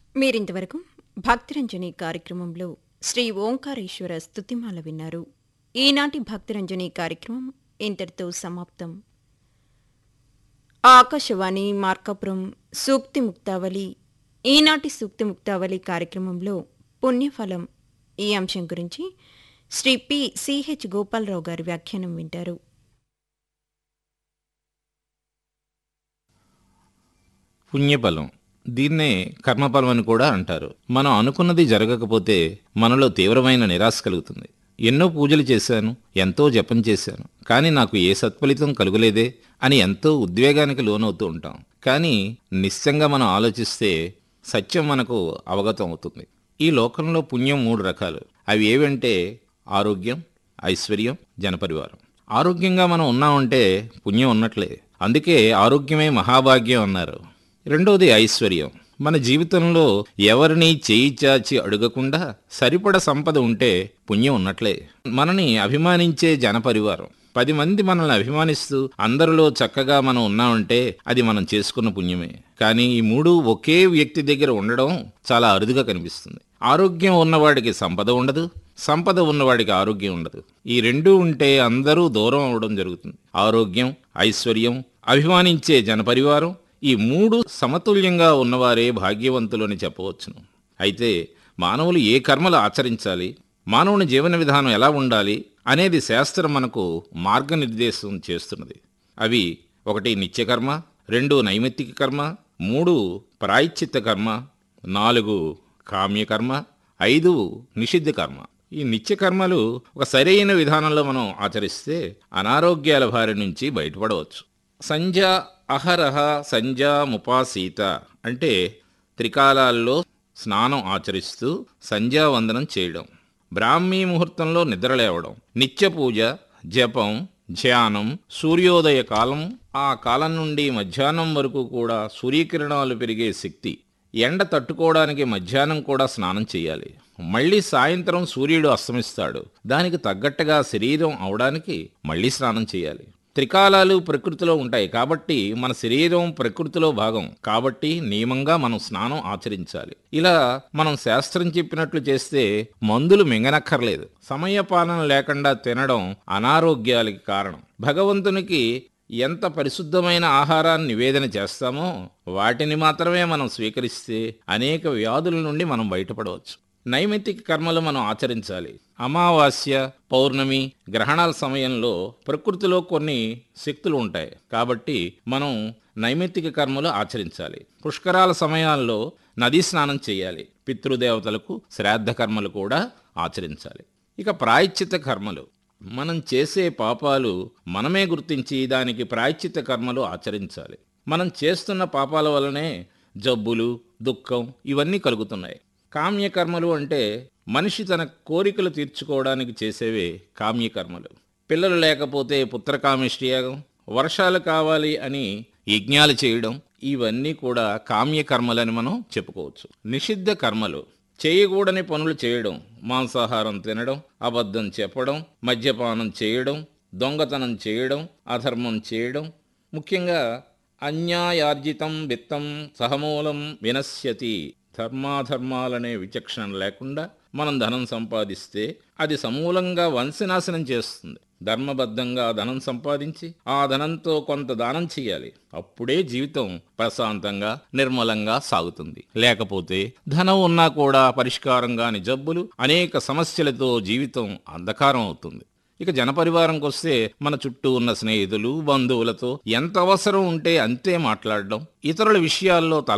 మీరింతవరకు భక్తిరంజని కార్యక్రమంలో శ్రీ ఓంకారేశ్వర స్తుతిమాల విన్నారు ఈనాటి భక్తిరంజని కార్యక్రమం ఇంతటితో సమాప్తం ఆకాశవాణి మార్కాపురం సూక్తి ముక్తావళి ఈనాటి సూక్తి ముక్తావళి కార్యక్రమంలో పుణ్యఫలం ఈ అంశం గురించి శ్రీ పి సిహెచ్ గోపాలరావు గారి వ్యాఖ్యానం వింటారు పుణ్యఫలం దీన్నే కర్మఫలం అని కూడా అంటారు మనం అనుకున్నది జరగకపోతే మనలో తీవ్రమైన నిరాశ కలుగుతుంది ఎన్నో పూజలు చేశాను ఎంతో జపం చేశాను కానీ నాకు ఏ సత్ఫలితం కలుగలేదే అని ఎంతో ఉద్వేగానికి లోనవుతూ ఉంటాం కానీ నిశ్చయంగా మనం ఆలోచిస్తే సత్యం మనకు అవగతం అవుతుంది ఈ లోకంలో పుణ్యం మూడు రకాలు అవి ఏవంటే ఆరోగ్యం ఐశ్వర్యం జనపరివారం ఆరోగ్యంగా మనం ఉన్నామంటే పుణ్యం ఉన్నట్లే అందుకే ఆరోగ్యమే మహాభాగ్యం అన్నారు రెండోది ఐశ్వర్యం మన జీవితంలో ఎవరిని చేయి చాచి అడగకుండా సరిపడ సంపద ఉంటే పుణ్యం ఉన్నట్లే మనని అభిమానించే జనపరివారం పది మంది మనల్ని అభిమానిస్తూ అందరిలో చక్కగా మనం ఉన్నామంటే అది మనం చేసుకున్న పుణ్యమే కానీ ఈ మూడు ఒకే వ్యక్తి దగ్గర ఉండడం చాలా అరుదుగా కనిపిస్తుంది ఆరోగ్యం ఉన్నవాడికి సంపద ఉండదు సంపద ఉన్నవాడికి ఆరోగ్యం ఉండదు ఈ రెండూ ఉంటే అందరూ దూరం అవడం జరుగుతుంది ఆరోగ్యం ఐశ్వర్యం అభిమానించే జనపరివారం ఈ మూడు సమతుల్యంగా ఉన్నవారే భాగ్యవంతులు అని చెప్పవచ్చును అయితే మానవులు ఏ కర్మలు ఆచరించాలి మానవుని జీవన విధానం ఎలా ఉండాలి అనేది శాస్త్రం మనకు మార్గనిర్దేశం చేస్తున్నది అవి ఒకటి నిత్యకర్మ రెండు నైమిత్తిక కర్మ మూడు ప్రాయశ్చిత్త కర్మ నాలుగు కామ్యకర్మ ఐదు నిషిద్ధ కర్మ ఈ నిత్య కర్మలు ఒక సరైన విధానంలో మనం ఆచరిస్తే అనారోగ్యాల బారి నుంచి బయటపడవచ్చు సంధ్య అహరహ సంధ్యాముపాసీత అంటే త్రికాలాల్లో స్నానం ఆచరిస్తూ సంధ్యావందనం చేయడం బ్రాహ్మీ ముహూర్తంలో నిద్రలేవడం నిత్య పూజ జపం ధ్యానం సూర్యోదయ కాలం ఆ కాలం నుండి మధ్యాహ్నం వరకు కూడా సూర్యకిరణాలు పెరిగే శక్తి ఎండ తట్టుకోవడానికి మధ్యాహ్నం కూడా స్నానం చేయాలి మళ్ళీ సాయంత్రం సూర్యుడు అస్తమిస్తాడు దానికి తగ్గట్టుగా శరీరం అవడానికి మళ్ళీ స్నానం చేయాలి త్రికాలాలు ప్రకృతిలో ఉంటాయి కాబట్టి మన శరీరం ప్రకృతిలో భాగం కాబట్టి నియమంగా మనం స్నానం ఆచరించాలి ఇలా మనం శాస్త్రం చెప్పినట్లు చేస్తే మందులు మింగనక్కర్లేదు సమయపాలన లేకుండా తినడం అనారోగ్యాలకి కారణం భగవంతునికి ఎంత పరిశుద్ధమైన ఆహారాన్ని నివేదన చేస్తామో వాటిని మాత్రమే మనం స్వీకరిస్తే అనేక వ్యాధుల నుండి మనం బయటపడవచ్చు నైమిత్తిక కర్మలు మనం ఆచరించాలి అమావాస్య పౌర్ణమి గ్రహణాల సమయంలో ప్రకృతిలో కొన్ని శక్తులు ఉంటాయి కాబట్టి మనం నైమిత్తిక కర్మలు ఆచరించాలి పుష్కరాల సమయాల్లో నదీ స్నానం చేయాలి పితృదేవతలకు శ్రాద్ధ కర్మలు కూడా ఆచరించాలి ఇక ప్రాయశ్చిత కర్మలు మనం చేసే పాపాలు మనమే గుర్తించి దానికి ప్రాయశ్చిత కర్మలు ఆచరించాలి మనం చేస్తున్న పాపాల వల్లనే జబ్బులు దుఃఖం ఇవన్నీ కలుగుతున్నాయి కామ్యకర్మలు అంటే మనిషి తన కోరికలు తీర్చుకోవడానికి చేసేవే కామ్యకర్మలు పిల్లలు లేకపోతే పుత్రకామిష్టియాగం వర్షాలు కావాలి అని యజ్ఞాలు చేయడం ఇవన్నీ కూడా కామ్యకర్మలని మనం చెప్పుకోవచ్చు నిషిద్ధ కర్మలు చేయకూడని పనులు చేయడం మాంసాహారం తినడం అబద్ధం చెప్పడం మద్యపానం చేయడం దొంగతనం చేయడం అధర్మం చేయడం ముఖ్యంగా అన్యాయార్జితం విత్తం సహమూలం వినశ్యతి ధర్మాధర్మాలనే విచక్షణ లేకుండా మనం ధనం సంపాదిస్తే అది సమూలంగా వంశనాశనం చేస్తుంది ధర్మబద్ధంగా ధనం సంపాదించి ఆ ధనంతో కొంత దానం చేయాలి అప్పుడే జీవితం ప్రశాంతంగా నిర్మలంగా సాగుతుంది లేకపోతే ధనం ఉన్నా కూడా పరిష్కారం కాని జబ్బులు అనేక సమస్యలతో జీవితం అంధకారం అవుతుంది ఇక జనపరివారంకి వస్తే మన చుట్టూ ఉన్న స్నేహితులు బంధువులతో ఎంత అవసరం ఉంటే అంతే మాట్లాడడం ఇతరుల విషయాల్లో తల